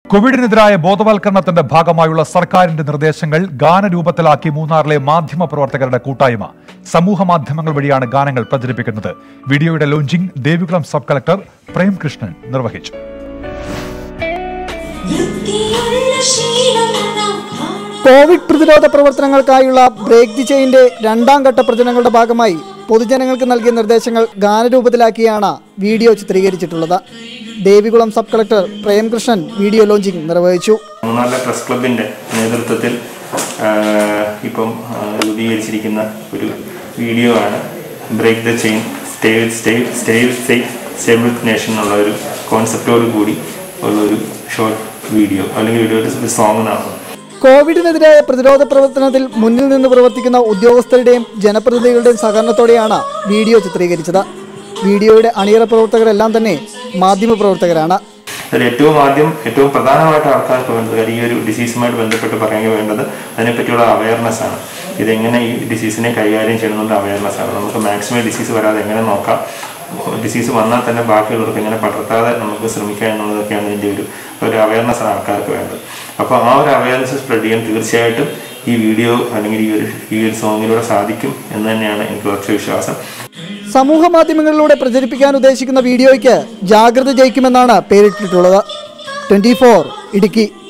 കോവിഡിനെതിരായ ബോധവൽക്കരണത്തിന്റെ ഭാഗമായുള്ള സർക്കാരിന്റെ നിർദ്ദേശങ്ങൾ ഗാനരൂപത്തിലാക്കി മൂന്നാറിലെ മാധ്യമ പ്രവർത്തകരുടെ കൂട്ടായ്മ സമൂഹ മാധ്യമങ്ങൾ വഴിയാണ് ഗാനങ്ങൾ പ്രചരിപ്പിക്കുന്നത് വീഡിയോയുടെ launching Devikulam sub collector Premkrishnan നിർവഹിച്ചു വൃത്തിയുള്ള ശീലം നാം കാണും കോവിഡ് പ്രതിരോധ പ്രവർത്തനങ്ങൾക്കായുള്ള ബ്രേക്ക് ദി ചെയിന്റെ രണ്ടാം ഘട്ട പ്രചരണങ്ങളുടെ ഭാഗമായി പൊതുജനങ്ങൾക്ക് നൽകിയ നിർദ്ദേശങ്ങൾ ഗാനരൂപത്തിലാക്കിയാണ് വീഡിയോ ചിത്രീകരിച്ചിട്ടുള്ളത് Devikulam sub collector Premkrishnan video launching നിർവഹിച്ചു മൂന്നാറിലെ പ്രസ് ക്ലബിൻ്റെ നേതൃത്വത്തിൽ ആ, ഇപ്പം ആ, രൂപീകരിച്ചിരിക്കുന്ന ഒരു വീഡിയോ ആണ് break the chain stay stay stay safe stable nation എന്നുള്ള ഒരു കോൺസെപ്റ്റോട് കൂടി ഉള്ള ഒരു ഷോർട്ട് വീഡിയോ അല്ലെങ്കിൽ വീഡിയോ ഒരു സോങ് എന്നാണ് കോവിഡിനെതിരായ പ്രതിരോധ പ്രവർത്തനത്തിൽ മുന്നിൽ നിന്ന് പ്രവർത്തിക്കുന്ന ഉദ്യോഗസ്ഥരുടെയും ജനപ്രതിനിധികളുടെയും സഹകരണത്തോടെയാണ് വീഡിയോ ചിത്രീകരിച്ചത് വീഡിയോയുടെ അണിയറ പ്രവർത്തകരെല്ലാം തന്നെ മാധ്യമപ്രവർത്തകരാണ് അതിൽ ഏറ്റവും ആദ്യം ഏറ്റവും പ്രധാനമായിട്ട് ആൾക്കാർക്ക് വേണ്ടത് കാര്യം ഈ ഒരു ഡിസീസുമായിട്ട് ബന്ധപ്പെട്ട് പറയാൻ വേണ്ടത് അതിനെപ്പറ്റിയുള്ള അവയർനെസ് ആണ് ഇതെങ്ങനെ ഈ ഡിസീസിനെ കൈകാര്യം ചെയ്യണമെന്നുള്ള അവയർനെസ് ആണ് നമുക്ക് മാക്സിമം ഡിസീസ് വരാതെ എങ്ങനെ നോക്കാം ഡിസീസ് വന്നാൽ തന്നെ ബാക്കിയുള്ളവർക്ക് എങ്ങനെ പടർത്താതെ നമുക്ക് ശ്രമിക്കാം എന്നുള്ളതൊക്കെയാണ് ഇതിൻ്റെ ഒരു ഒരു അവയർനെസ് ആണ് ആൾക്കാർക്ക് വേണ്ടത് അപ്പോൾ ആ ഒരു അവയർനെസ് സ്പ്രെഡ് ചെയ്യാൻ തീർച്ചയായിട്ടും ഈ വീഡിയോ അല്ലെങ്കിൽ ഈ ഒരു ഈ ഒരു സോങ്ങിലൂടെ സാധിക്കും എന്ന് തന്നെയാണ് എനിക്ക് ഉറച്ച വിശ്വാസം സമൂഹ മാധ്യമങ്ങളിലൂടെ പ്രചരിപ്പിക്കാൻ ഉദ്ദേശിക്കുന്ന വീഡിയോയ്ക്ക് ജാഗ്രത ജയിക്കുമെന്നാണ് പേരിട്ടിട്ടുള്ളത് ട്വന്റി ഇടുക്കി